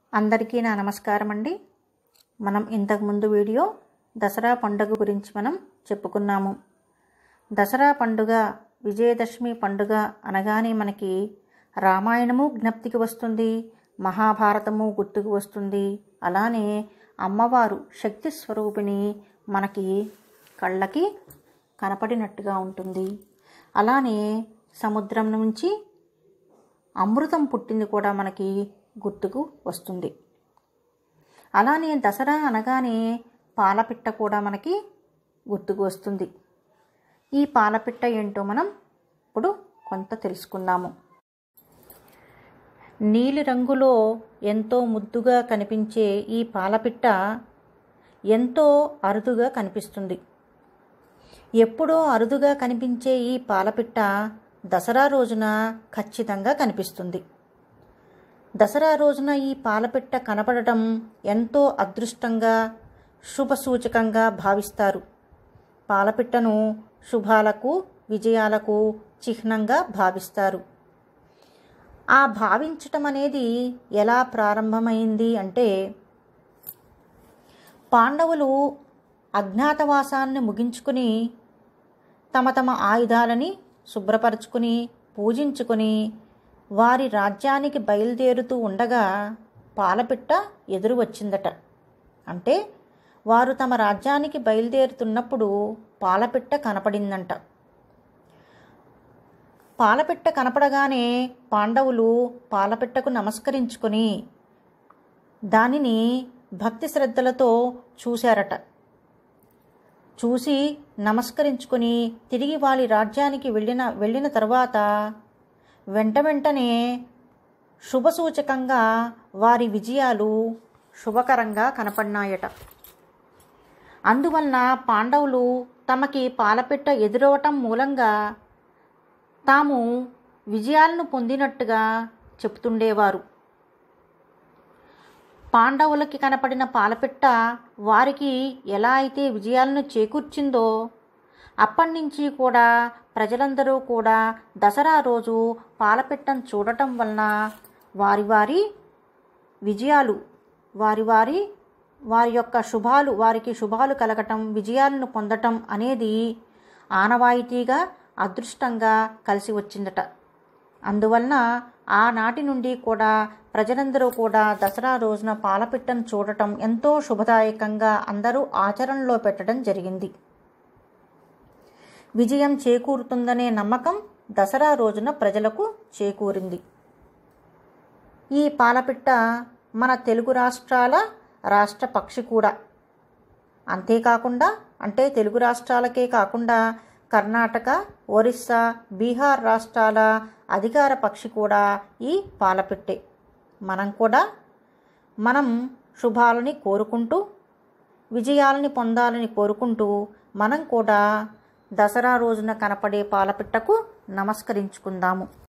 అందరికీ నా నమస్కారం అండి మనం ఇంతకుముందు వీడియో దసరా పండుగ గురించి మనం చెప్పుకున్నాము దసరా పండుగ విజయదశమి పండుగ అనగానే మనకి రామాయణము జ్ఞప్తికి వస్తుంది మహాభారతము గుర్తుకు వస్తుంది అలానే అమ్మవారు శక్తి స్వరూపిణి మనకి కళ్ళకి కనపడినట్టుగా ఉంటుంది అలానే సముద్రం నుంచి అమృతం పుట్టింది కూడా మనకి గుర్తుకు వస్తుంది అలానే దసరా అనగానే పాలపిట్ట కూడా మనకి గుర్తుకు వస్తుంది ఈ పాలపిట్ట ఏంటో మనం ఇప్పుడు కొంత తెలుసుకుందాము నీలి రంగులో ఎంతో ముద్దుగా కనిపించే ఈ పాలపిట్ట ఎంతో అరుదుగా కనిపిస్తుంది ఎప్పుడో అరుదుగా కనిపించే ఈ పాలపిట్ట దసరా రోజున ఖచ్చితంగా కనిపిస్తుంది దసరా రోజున ఈ పాలపిట్ట కనపడటం ఎంతో అదృష్టంగా శుభసూచకంగా భావిస్తారు పాలపిట్టను శుభాలకు విజయాలకు చిహ్నంగా భావిస్తారు ఆ భావించటం అనేది ఎలా ప్రారంభమైంది అంటే పాండవులు అజ్ఞాతవాసాన్ని ముగించుకుని తమ తమ ఆయుధాలని శుభ్రపరచుకుని పూజించుకుని వారి రాజ్యానికి బయలుదేరుతూ ఉండగా పాలపిట్ట ఎదురు వచ్చిందట అంటే వారు తమ రాజ్యానికి బయలుదేరుతున్నప్పుడు పాలపిట్ట కనపడిందంట పాలపిట్ట కనపడగానే పాండవులు పాలపిట్టకు నమస్కరించుకొని దానిని భక్తి శ్రద్ధలతో చూశారట చూసి నమస్కరించుకొని తిరిగి వాళ్ళ రాజ్యానికి వెళ్ళిన వెళ్ళిన తర్వాత వెంట వెంటనే శుభసూచకంగా వారి విజయాలు శుభకరంగా కనపడినాయట అందువలన పాండవులు తమకి పాలపిట్ట ఎదురవటం మూలంగా తాము విజయాలను పొందినట్టుగా చెప్తుండేవారు పాండవులకి కనపడిన పాలపిట్ట వారికి ఎలా అయితే విజయాలను చేకూర్చిందో అప్పటి నుంచి కూడా ప్రజలందరూ కూడా దసరా రోజు పాలపిట్టను చూడటం వలన వారి వారి విజయాలు వారి వారి వారి యొక్క శుభాలు వారికి శుభాలు కలగటం విజయాలను పొందటం అనేది ఆనవాయితీగా అదృష్టంగా కలిసి వచ్చిందట అందువలన ఆనాటి నుండి కూడా ప్రజలందరూ కూడా దసరా రోజున పాలపిట్టను చూడటం ఎంతో శుభదాయకంగా అందరూ ఆచరణలో పెట్టడం జరిగింది విజయం చేకూరుతుందనే నమ్మకం దసరా రోజున ప్రజలకు చేకూరింది ఈ పాలపిట్ట మన తెలుగు రాష్ట్రాల రాష్ట్ర పక్షి కూడా అంతేకాకుండా అంటే తెలుగు రాష్ట్రాలకే కాకుండా కర్ణాటక ఒరిస్సా బీహార్ రాష్ట్రాల అధికార పక్షి కూడా ఈ పాలపిట్టే మనం కూడా మనం శుభాలని కోరుకుంటూ విజయాలని పొందాలని కోరుకుంటూ మనం కూడా దసరా రోజున కనపడే పాలపిట్టకు నమస్కరించుకుందాము